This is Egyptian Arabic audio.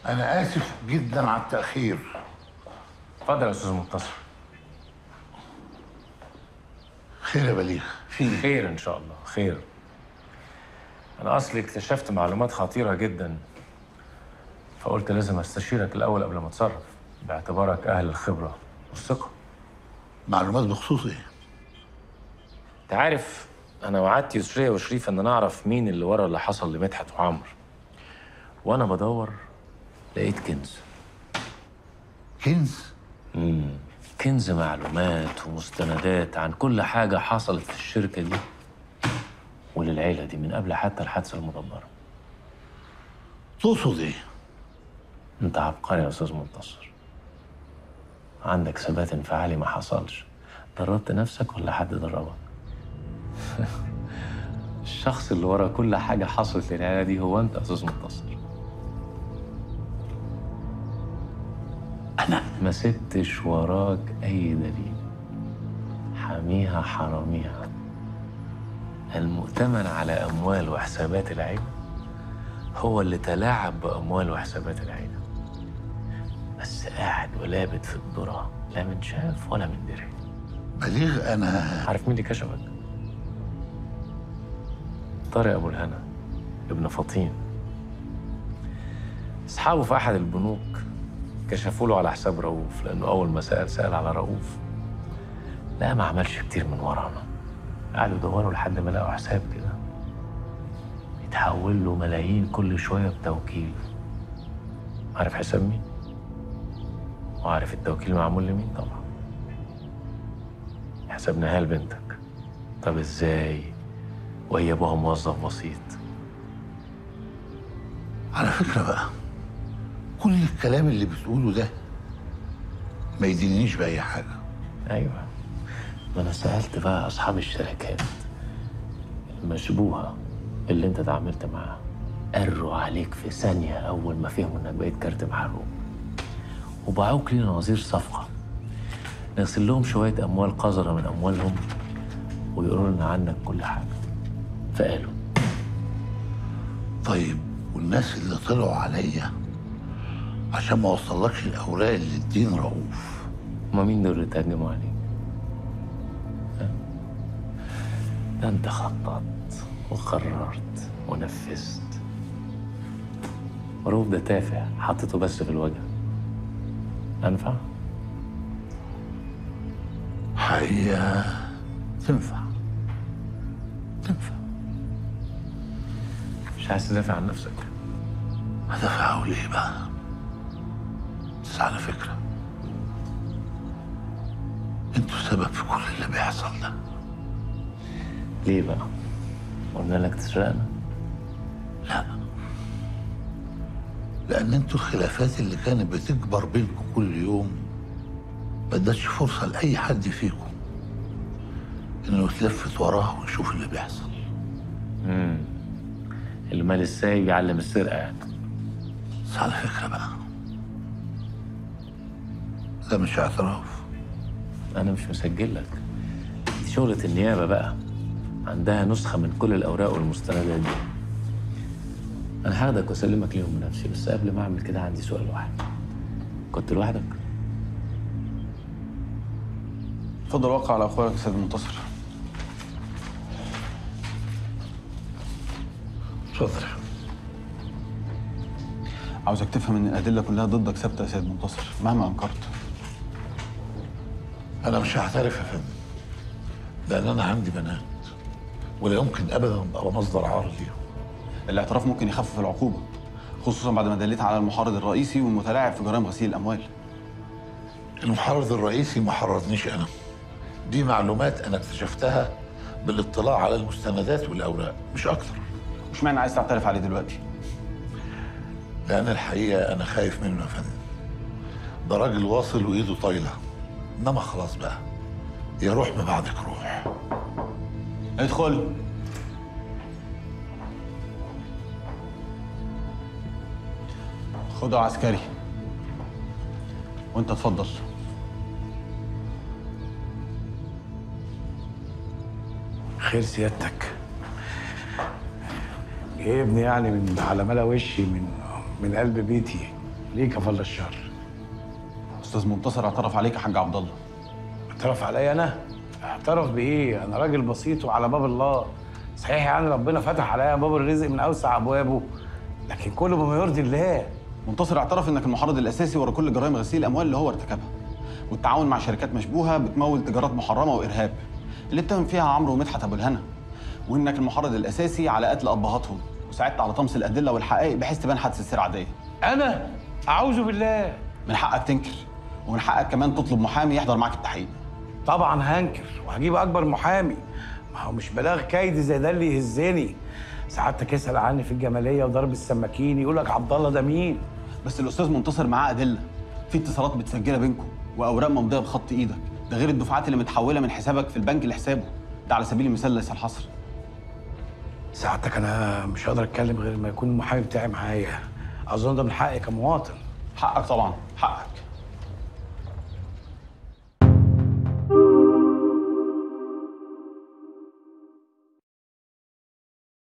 انا اسف جدا على التاخير اتفضل يا استاذ منتصر خير يا بليغ في خير ان شاء الله خير انا اصلي اكتشفت معلومات خطيره جدا فقلت لازم استشيرك الاول قبل ما اتصرف باعتبارك اهل الخبره والثقه معلومات بخصوص ايه انت عارف انا وعدت يسرية وشريف ان نعرف مين اللي ورا اللي حصل لمدحت وعمرو وانا بدور لقيت كنز كنز كنز معلومات ومستندات عن كل حاجة حصلت في الشركة دي وللعيلة دي من قبل حتى الحادثة المدمرة تقصد ايه انت عبقري يا استاذ منتصر عندك ثبات انفعالي ما حصلش دربت نفسك ولا حد دربك الشخص اللي ورا كل حاجة حصلت للعيلة دي هو انت يا استاذ منتصر انا ما سبتش وراك أي دليل حاميها حراميها المؤتمن على أموال وحسابات العيلة هو اللي تلاعب بأموال وحسابات العيلة بس قاعد ولابت في الذرة لا من شاف ولا من دري بليغ انا عارف مين اللي كشفك؟ طارق أبو الهنا ابن فطين أصحابه في أحد البنوك كشفوا له على حساب رؤوف لأنه أول ما سأل سأل على رؤوف لا ما عملش كتير من ورانا قعدوا يدوروا لحد ما لقوا حساب كده يتحول له ملايين كل شوية بتوكيل عارف حساب مين؟ وعارف التوكيل معمول لمين طبعا حساب نهال بنتك طب ازاي وهي ابوها موظف بسيط على فكره بقى كل الكلام اللي بتقوله ده ما يدينيش باي حاجه ايوه ما انا سالت بقى اصحاب الشركات المشبوهه اللي انت اتعاملت معاها قروا عليك في ثانيه اول ما فهموا انك بقيت كارت محروق وباعوك لينا نظير صفقه نغسل لهم شويه اموال قذره من اموالهم ويقولوا لنا عنك كل حاجه فقالوا طيب والناس اللي طلعوا عليا عشان ما وصلكش الاوراق اللي ادين رؤوف هما مين دول اللي تهجموا عليك؟ ها؟ ده انت خططت وقررت ونفذت رؤوف ده تافه حطيته بس في الوجه أنفع؟ حقيقه تنفع تنفع مش عايز تدافع عن نفسك هدافع اقول ايه بقى بس على فكره انتوا السبب في كل اللي بيحصل ده ليه بقى؟ قلنا لك تسرقنا؟ لا لان انتوا الخلافات اللي كانت بتكبر بينكم كل يوم ما ادتش فرصه لاي حد فيكم انه يتلفت وراه ويشوف اللي بيحصل المال السايب يعلم السرقة يعني بس على فكره بقى ده مش اعتراف أنا مش مسجل لك دي شغلة النيابة بقى عندها نسخة من كل الأوراق والمستندات دي أنا هاخدك وأسلمك ليهم بنفسي بس قبل ما أعمل كده عندي سؤال واحد كنت لوحدك؟ اتفضل وقع على اخويا استاذ منتصر اتفضل عاوزك تفهم ان الادله كلها ضدك ثابته يا سيد منتصر مهما انكرت انا مش هعترف يا فندم لان انا عندي بنات ولا يمكن ابدا ابقى مصدر عار ليهم الاعتراف ممكن يخفف العقوبه خصوصا بعد ما دليت على المحرض الرئيسي والمتلاعب في جرائم غسيل الاموال المحرض الرئيسي ما حرضنيش انا دي معلومات انا اكتشفتها بالاطلاع على المستندات والاوراق مش اكتر مش معنى عايز تعترف عليه دلوقتي لان الحقيقه انا خايف منه يا فندم ده راجل واصل وايده طايله انما خلاص بقى يا روح ما بعدك روح ادخل خده عسكري وانت اتفضل خير سيادتك جايبني يعني من على ملا وشي من من قلب بيتي ليه كفل الشر استاذ منتصر اعترف عليك يا حاج عبد الله اعترف عليا انا اعترف بايه انا راجل بسيط وعلى باب الله صحيح يعني ربنا فتح عليا باب الرزق من اوسع ابوابه لكن كله بما يرضي الله منتصر اعترف انك المحرض الاساسي ورا كل جرائم غسيل الاموال اللي هو ارتكبها والتعاون مع شركات مشبوهه بتمول تجارات محرمه وارهاب اللي اتهم فيها عمرو ومدحت ابو الهنا وانك المحرض الاساسي على قتل ابهاتهم وساعدت على طمس الادله والحقائق بحيث تبان حادثه سير عاديه انا اعوذ بالله من حقك تنكر ومن حقك كمان تطلب محامي يحضر معاك التحقيق طبعا هنكر وهجيب اكبر محامي ما هو مش بلاغ كيد زي ده اللي يهزني سعادتك اسال عني في الجماليه وضرب السماكين يقول لك عبد الله ده مين بس الاستاذ منتصر معاه ادله في اتصالات متسجله بينكم واوراق ممضيه بخط ايدك ده غير الدفعات اللي متحوله من حسابك في البنك لحسابه ده على سبيل المثال ليس الحصر سعادتك انا مش هقدر اتكلم غير ما يكون المحامي بتاعي معايا اظن ده من حقي كمواطن حقك طبعا حقك